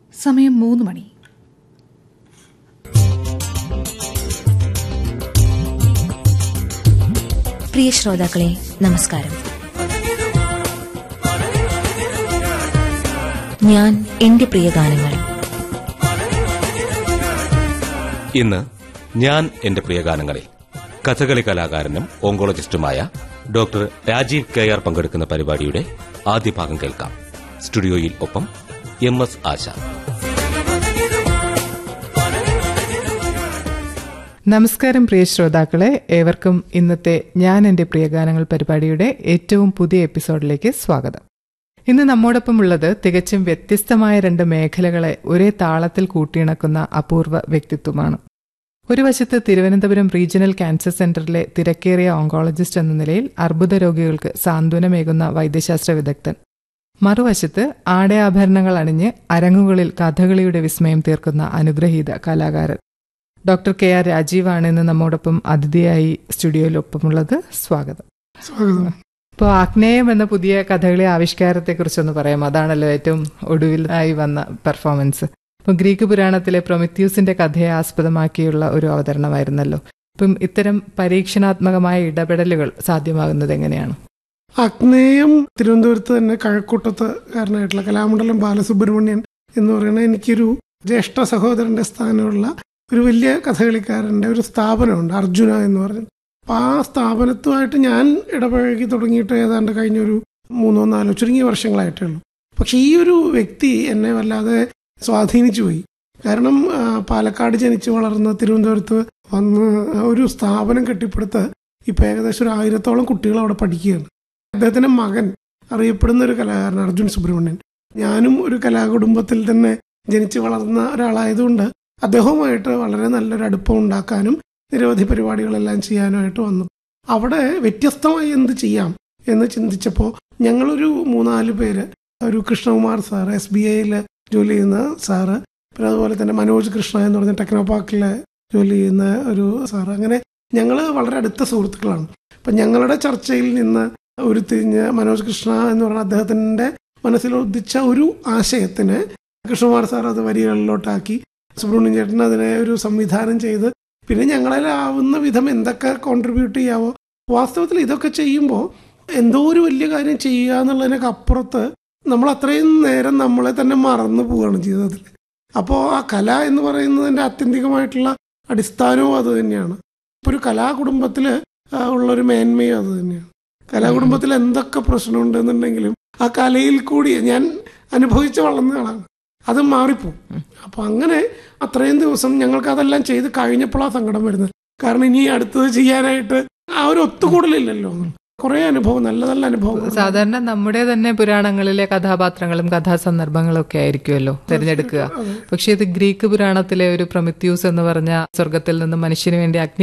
സമയം മൂന്ന് മണി പ്രിയ ശ്രോതാക്കളെ നമസ്കാരം ഞാൻ എന്റെ പ്രിയ ഗാനങ്ങൾ ഇന്ന് ഞാൻ എന്റെ പ്രിയ ഗാനങ്ങളിൽ കഥകളി കലാകാരനും ഓങ്കോളജിസ്റ്റുമായ ഡോക്ടർ രാജീവ് കെ ആർ പങ്കെടുക്കുന്ന പരിപാടിയുടെ ആദ്യ ഭാഗം കേൾക്കാം സ്റ്റുഡിയോയിൽ ഒപ്പം എം എസ് ആശ നമസ്കാരം പ്രിയ ശ്രോതാക്കളെ ഏവർക്കും ഇന്നത്തെ ഞാൻ എൻ്റെ പ്രിയഗാനങ്ങൾ പരിപാടിയുടെ ഏറ്റവും പുതിയ എപ്പിസോഡിലേക്ക് സ്വാഗതം ഇന്ന് നമ്മോടൊപ്പം ഉള്ളത് തികച്ചും വ്യത്യസ്തമായ രണ്ട് മേഖലകളെ ഒരേ താളത്തിൽ കൂട്ടിയിണക്കുന്ന അപൂർവ വ്യക്തിത്വമാണ് ഒരു വശത്ത് തിരുവനന്തപുരം റീജിയണൽ ക്യാൻസർ സെന്ററിലെ തിരക്കേറിയ ഓങ്കോളജിസ്റ്റ് എന്ന നിലയിൽ അർബുദ രോഗികൾക്ക് സാന്ത്വനമേകുന്ന വൈദ്യശാസ്ത്ര വിദഗ്ധൻ മറുവശത്ത് ആടയാഭരണങ്ങൾ അണിഞ്ഞ് അരങ്ങുകളിൽ കഥകളിയുടെ വിസ്മയം തീർക്കുന്ന അനുഗ്രഹീത കലാകാരൻ ഡോക്ടർ കെ ആർ രാജീവാണ് ഇന്ന് നമ്മോടൊപ്പം അതിഥിയായി സ്റ്റുഡിയോയിലൊപ്പമുള്ളത് സ്വാഗതം സ്വാഗതം ഇപ്പോൾ ആഗ്നേയം എന്ന പുതിയ കഥകളി ആവിഷ്കാരത്തെ കുറിച്ചൊന്ന് പറയാം അതാണല്ലോ ഏറ്റവും ഒടുവിലായി വന്ന പെർഫോമൻസ് ഇപ്പം ഗ്രീക്ക് പുരാണത്തിലെ പ്രൊമിത്യൂസിന്റെ കഥയെ ആസ്പദമാക്കിയുള്ള ഒരു അവതരണമായിരുന്നല്ലോ ഇപ്പം ഇത്തരം പരീക്ഷണാത്മകമായ ഇടപെടലുകൾ സാധ്യമാകുന്നത് എങ്ങനെയാണ് അഗ്നേയം തിരുവനന്തപുരത്ത് തന്നെ കഴക്കൂട്ടത്ത് കാരനായിട്ടുള്ള കലാമണ്ഡലം ബാലസുബ്രഹ്മണ്യൻ എന്ന് പറയുന്ന എനിക്കൊരു ജ്യേഷ്ഠ സഹോദരന്റെ സ്ഥാനമുള്ള ഒരു വലിയ കഥകളിക്കാരന്റെ ഒരു സ്ഥാപനമുണ്ട് അർജുന എന്ന് പറഞ്ഞു അപ്പൊ ആ സ്ഥാപനത്തുമായിട്ട് ഞാൻ ഇടപഴകി തുടങ്ങിയിട്ട് ഏതാണ്ട് കഴിഞ്ഞ ഒരു മൂന്നോ നാലോ ചുരുങ്ങിയ വർഷങ്ങളായിട്ടേ ഉള്ളൂ പക്ഷെ ഈ ഒരു വ്യക്തി എന്നെ വല്ലാതെ സ്വാധീനിച്ചു പോയി കാരണം ആ, പാലക്കാട് ജനിച്ചു വളർന്ന് തിരുവനന്തപുരത്ത് വന്ന് ഒരു സ്ഥാപനം കെട്ടിപ്പടുത്ത് ഇപ്പൊ ഏകദേശം ഒരു ആയിരത്തോളം കുട്ടികൾ അവിടെ പഠിക്കുകയാണ് അദ്ദേഹത്തിന്റെ മകൻ അറിയപ്പെടുന്ന ഒരു കലാകാരൻ അർജുൻ സുബ്രഹ്മണ്യൻ ഞാനും ഒരു കലാകുടുംബത്തിൽ തന്നെ ജനിച്ചു വളർന്ന ഒരാളായതുകൊണ്ട് അദ്ദേഹവുമായിട്ട് വളരെ നല്ലൊരു അടുപ്പം ഉണ്ടാക്കാനും നിരവധി പരിപാടികളെല്ലാം ചെയ്യാനുമായിട്ട് വന്നു അവിടെ വ്യത്യസ്തമായി എന്ത് ചെയ്യാം എന്ന് ചിന്തിച്ചപ്പോൾ ഞങ്ങളൊരു മൂന്നാല് പേര് ഒരു കൃഷ്ണകുമാർ സാർ എസ് ബി ഐയിൽ ജോലി ചെയ്യുന്ന സാറ് പിന്നെ അതുപോലെ തന്നെ മനോജ് കൃഷ്ണ എന്ന് പറഞ്ഞ ടെക്നോ പാർക്കിൽ ജോലി ചെയ്യുന്ന ഒരു സാറ് അങ്ങനെ ഞങ്ങൾ വളരെ അടുത്ത സുഹൃത്തുക്കളാണ് അപ്പം ഞങ്ങളുടെ ചർച്ചയിൽ നിന്ന് ഉരുത്തിരിഞ്ഞ് മനോജ് കൃഷ്ണ എന്ന് പറഞ്ഞ അദ്ദേഹത്തിന്റെ മനസ്സിൽ ഉദിച്ച ഒരു ആശയത്തിന് കൃഷ്ണകുമാർ സാർ അത് വരികളിലോട്ടാക്കി സുബ്രഹ്മണ്യൻ ചേട്ടൻ അതിനെ ഒരു സംവിധാനം ചെയ്ത് പിന്നെ ഞങ്ങളാവുന്ന വിധം എന്തൊക്കെ കോൺട്രിബ്യൂട്ട് ചെയ്യാവോ വാസ്തവത്തിൽ ഇതൊക്കെ ചെയ്യുമ്പോൾ എന്തോ ഒരു വലിയ കാര്യം ചെയ്യുക എന്നുള്ളതിനൊക്കെ അപ്പുറത്ത് നമ്മൾ അത്രയും നേരം നമ്മളെ തന്നെ മറന്നു പോവുകയാണ് ജീവിതത്തിൽ അപ്പോൾ ആ കല എന്ന് പറയുന്നതിൻ്റെ ആത്യന്തികമായിട്ടുള്ള അടിസ്ഥാനവും അത് തന്നെയാണ് ഇപ്പോൾ ഒരു കലാകുടുംബത്തിൽ ഉള്ളൊരു മേന്മയും അത് തന്നെയാണ് കലാകുടുംബത്തിൽ എന്തൊക്കെ പ്രശ്നമുണ്ടെന്നുണ്ടെങ്കിലും ആ കലയിൽ കൂടി ഞാൻ അനുഭവിച്ച് വളർന്ന ആളാണ് അത് മാറിപ്പോവും അപ്പൊ അങ്ങനെ അത്രയും ദിവസം ഞങ്ങൾക്ക് അതെല്ലാം ചെയ്ത് കഴിഞ്ഞപ്പോഴാണ് സങ്കടം വരുന്നത് കാരണം ഇനി അടുത്തത് ചെയ്യാനായിട്ട് ആ ഒരു ഒത്തുകൂടലില്ലല്ലോ കുറെ അനുഭവം നല്ല നല്ല അനുഭവം സാധാരണ നമ്മുടെ തന്നെ പുരാണങ്ങളിലെ കഥാപാത്രങ്ങളും കഥാസന്ദർഭങ്ങളും ഒക്കെ ആയിരിക്കുമല്ലോ തിരഞ്ഞെടുക്കുക പക്ഷെ ഇത് ഗ്രീക്ക് പുരാണത്തിലെ ഒരു പ്രൊമിത്യൂസ് എന്ന് പറഞ്ഞ സ്വർഗത്തിൽ നിന്ന് മനുഷ്യന് വേണ്ടി അഗ്നി